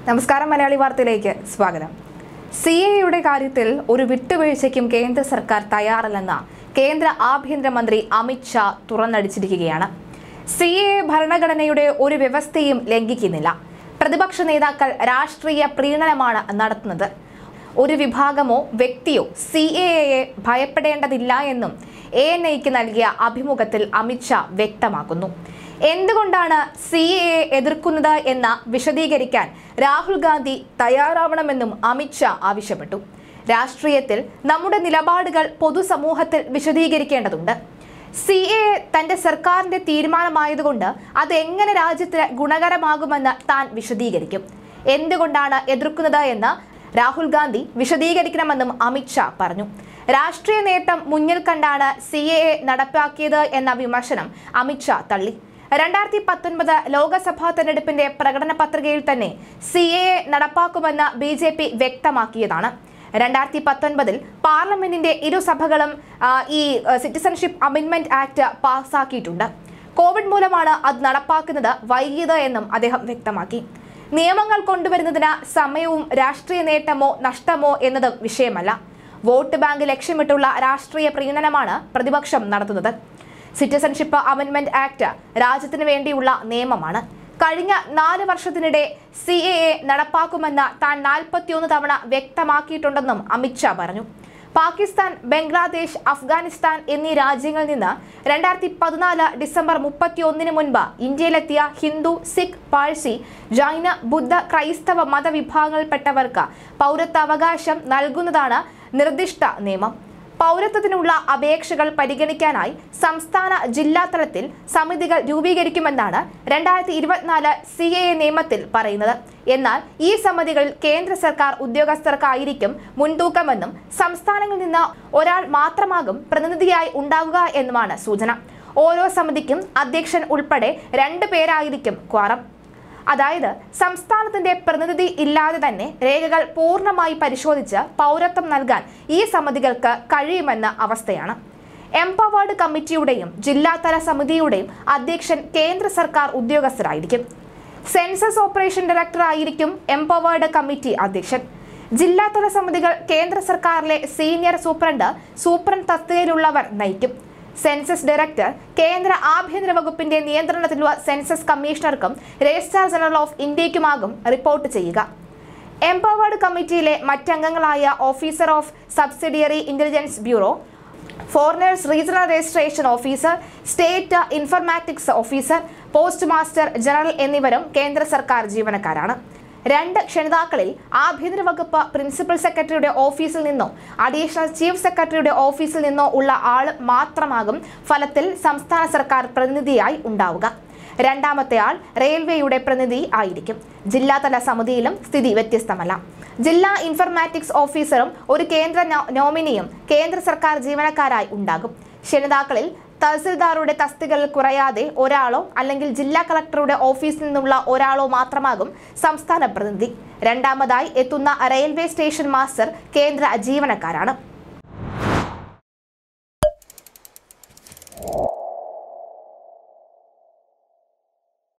നമസ്കാരം മലയാളി വാർത്തയിലേക്ക് സ്വാഗതം സി എയുടെ കാര്യത്തിൽ ഒരു വിട്ടുവീഴ്ചയ്ക്കും കേന്ദ്ര സർക്കാർ തയ്യാറല്ലെന്ന് കേന്ദ്ര ആഭ്യന്തരമന്ത്രി അമിത് ഷാ തുറന്നടിച്ചിരിക്കുകയാണ് സി എ ഭരണഘടനയുടെ ഒരു വ്യവസ്ഥയും ലംഘിക്കുന്നില്ല പ്രതിപക്ഷ നേതാക്കൾ രാഷ്ട്രീയ പ്രീണനമാണ് നടത്തുന്നത് ഒരു വിഭാഗമോ വ്യക്തിയോ സി എയെ ഭയപ്പെടേണ്ടതില്ല എന്നും എ എൻ ഐക്ക് നൽകിയ അഭിമുഖത്തിൽ അമിത്ഷാ വ്യക്തമാക്കുന്നു എന്തുകൊണ്ടാണ് സി എ എതിർക്കുന്നത് എന്ന് വിശദീകരിക്കാൻ രാഹുൽ ഗാന്ധി തയ്യാറാവണമെന്നും അമിത്ഷാ ആവശ്യപ്പെട്ടു രാഷ്ട്രീയത്തിൽ നമ്മുടെ നിലപാടുകൾ പൊതുസമൂഹത്തിൽ വിശദീകരിക്കേണ്ടതുണ്ട് സി എ തന്റെ സർക്കാരിന്റെ തീരുമാനമായതുകൊണ്ട് അത് എങ്ങനെ രാജ്യത്തിന് ഗുണകരമാകുമെന്ന് താൻ വിശദീകരിക്കും എന്തുകൊണ്ടാണ് എതിർക്കുന്നത് എന്ന് രാഹുൽ ഗാന്ധി വിശദീകരിക്കണമെന്നും അമിത്ഷാ പറഞ്ഞു രാഷ്ട്രീയ നേട്ടം മുന്നിൽ കണ്ടാണ് സി എ നടപ്പാക്കിയത് എന്ന വിമർശനം അമിത്ഷാ തള്ളി രണ്ടായിരത്തി പത്തൊൻപത് ലോക്സഭാ തെരഞ്ഞെടുപ്പിന്റെ പ്രകടന പത്രികയിൽ തന്നെ സി എ നടപ്പാക്കുമെന്ന് ബി ജെ പി വ്യക്തമാക്കിയതാണ് രണ്ടായിരത്തി പത്തൊൻപതിൽ പാർലമെന്റിന്റെ ഇരുസഭകളും ആ, ഈ സിറ്റിസൺഷിപ്പ് അമെന്റ്മെന്റ് ആക്ട് പാസാക്കിയിട്ടുണ്ട് കോവിഡ് മൂലമാണ് അത് നടപ്പാക്കുന്നത് വൈകിയത് എന്നും അദ്ദേഹം വ്യക്തമാക്കി നിയമങ്ങൾ കൊണ്ടുവരുന്നതിന് സമയവും രാഷ്ട്രീയ നേട്ടമോ നഷ്ടമോ എന്നതും വിഷയമല്ല വോട്ട് ബാങ്ക് ലക്ഷ്യമിട്ടുള്ള രാഷ്ട്രീയ പ്രീണനമാണ് പ്രതിപക്ഷം നടത്തുന്നത് സിറ്റിസൺഷിപ്പ് അമെന്റ്മെന്റ് ആക്ട് രാജ്യത്തിന് വേണ്ടിയുള്ള നിയമമാണ് കഴിഞ്ഞ നാല് വർഷത്തിനിടെ സി എ എ നടപ്പാക്കുമെന്ന് താൻ നാൽപ്പത്തിയൊന്ന് തവണ വ്യക്തമാക്കിയിട്ടുണ്ടെന്നും അമിത്ഷാ പറഞ്ഞു പാകിസ്ഥാൻ ബംഗ്ലാദേശ് അഫ്ഗാനിസ്ഥാൻ എന്നീ രാജ്യങ്ങളിൽ നിന്ന് രണ്ടായിരത്തി പതിനാല് ഡിസംബർ മുപ്പത്തിയൊന്നിന് മുൻപ് ഇന്ത്യയിലെത്തിയ ഹിന്ദു സിഖ് പാഴ്സി ജൈന ബുദ്ധ ക്രൈസ്തവ മതവിഭാഗങ്ങളിൽപ്പെട്ടവർക്ക് പൗരത്വാവകാശം നൽകുന്നതാണ് നിർദ്ദിഷ്ട നിയമം പൗരത്വത്തിനുള്ള അപേക്ഷകൾ പരിഗണിക്കാനായി സംസ്ഥാന ജില്ലാ തലത്തിൽ സമിതികൾ രൂപീകരിക്കുമെന്നാണ് രണ്ടായിരത്തി ഇരുപത്തിനാല് സി എ നിയമത്തിൽ പറയുന്നത് എന്നാൽ ഈ സമിതികളിൽ കേന്ദ്ര സർക്കാർ ഉദ്യോഗസ്ഥർക്കായിരിക്കും മുൻതൂക്കമെന്നും സംസ്ഥാനങ്ങളിൽ നിന്ന് ഒരാൾ മാത്രമാകും പ്രതിനിധിയായി ഉണ്ടാകുക എന്നുമാണ് സൂചന ഓരോ സമിതിക്കും അധ്യക്ഷൻ ഉൾപ്പെടെ രണ്ട് പേരായിരിക്കും ക്വാറം അതായത് സംസ്ഥാനത്തിന്റെ പ്രതിനിധി ഇല്ലാതെ തന്നെ രേഖകൾ പൂർണ്ണമായി പരിശോധിച്ച് പൗരത്വം നൽകാൻ ഈ സമിതികൾക്ക് കഴിയുമെന്ന അവസ്ഥയാണ് എംപവേർഡ് കമ്മിറ്റിയുടെയും ജില്ലാതല സമിതിയുടെയും അധ്യക്ഷൻ കേന്ദ്ര സർക്കാർ ഉദ്യോഗസ്ഥരായിരിക്കും സെൻസസ് ഓപ്പറേഷൻ ഡയറക്ടർ ആയിരിക്കും എംപവേർഡ് കമ്മിറ്റി അധ്യക്ഷൻ ജില്ലാതല സമിതികൾ കേന്ദ്ര സർക്കാരിലെ സീനിയർ സൂപ്രണ്ട് സൂപ്രണ്ട് തസ്തികയിലുള്ളവർ നയിക്കും സെൻസസ് ഡയറക്ടർ കേന്ദ്ര ആഭ്യന്തര വകുപ്പിന്റെ നിയന്ത്രണത്തിലുള്ള സെൻസസ് കമ്മീഷണർക്കും രജിസ്ട്രാർ ജനറൽ ഓഫ് ഇന്ത്യക്കുമാകും റിപ്പോർട്ട് ചെയ്യുക എംപവേർഡ് കമ്മിറ്റിയിലെ മറ്റംഗങ്ങളായ officer of subsidiary intelligence bureau foreigners regional registration officer state informatics officer post master general എന്നിവരും കേന്ദ്ര സർക്കാർ ജീവനക്കാരാണ് രണ്ട് ക്ഷണിതാക്കളിൽ ആഭ്യന്തര വകുപ്പ് പ്രിൻസിപ്പൽ സെക്രട്ടറിയുടെ ഓഫീസിൽ നിന്നോ അഡീഷണൽ ചീഫ് സെക്രട്ടറിയുടെ ഓഫീസിൽ നിന്നോ ഉള്ള ആൾ മാത്രമാകും ഫലത്തിൽ സംസ്ഥാന സർക്കാർ പ്രതിനിധിയായി ഉണ്ടാവുക രണ്ടാമത്തെ ആൾ റെയിൽവേയുടെ പ്രതിനിധി ആയിരിക്കും ജില്ലാതല സമിതിയിലും സ്ഥിതി വ്യത്യസ്തമല്ല ജില്ലാ ഇൻഫർമാറ്റിക്സ് ഓഫീസറും ഒരു കേന്ദ്ര നോ- നോമിനിയും കേന്ദ്ര സർക്കാർ ജീവനക്കാരായി ഉണ്ടാകും ക്ഷണിതാക്കളിൽ തഹസിൽദാറുടെ തസ്തികകളിൽ കുറയാതെ ഒരാളോ അല്ലെങ്കിൽ ജില്ലാ കളക്ടറുടെ ഓഫീസിൽ നിന്നുള്ള ഒരാളോ മാത്രമാകും സംസ്ഥാന പ്രതിനിധി രണ്ടാമതായി എത്തുന്ന റെയിൽവേ സ്റ്റേഷൻ മാസ്റ്റർ കേന്ദ്ര ജീവനക്കാരാണ്